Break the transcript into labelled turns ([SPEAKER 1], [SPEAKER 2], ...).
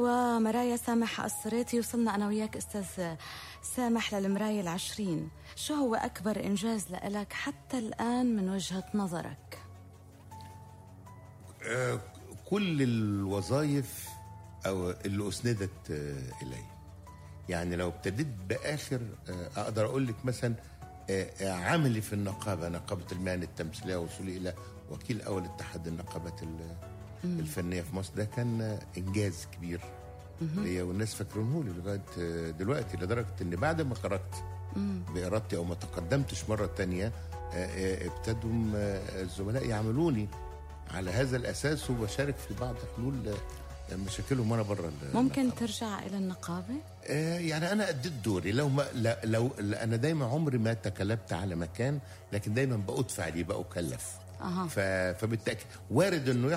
[SPEAKER 1] ومرايا سامح الصريتي وصلنا أنا وياك أستاذ سامح للمراية العشرين شو هو أكبر إنجاز لإلك حتى الآن من وجهة نظرك
[SPEAKER 2] آه، كل الوظائف او اللي اسندت آه، الي يعني لو ابتديت باخر آه، اقدر اقول لك مثلا آه، آه، عملي في النقابه نقابه المهن التمثيليه وصولي الى وكيل اول اتحاد النقابات ال- الفنيه في مصر ده كان آه، انجاز كبير ليا والناس فاكرينه لي لغايه آه، دلوقتي لدرجه ان بعد ما خرجت بارادتي او ما تقدمتش مره تانية آه، آه، ابتدوا آه، الزملاء يعملوني على هذا الاساس وبشارك في بعض حلول آه، مشاكلهم وانا بره
[SPEAKER 1] ممكن ترجع إلى النقابة؟
[SPEAKER 2] آه، يعني انا اديت دوري لو ما لا لو لا انا دايما عمري ما تكلبت على مكان لكن دايما بأدفع ليه بأكلف
[SPEAKER 1] أها.
[SPEAKER 2] ف- فبالتاكيد وارد انه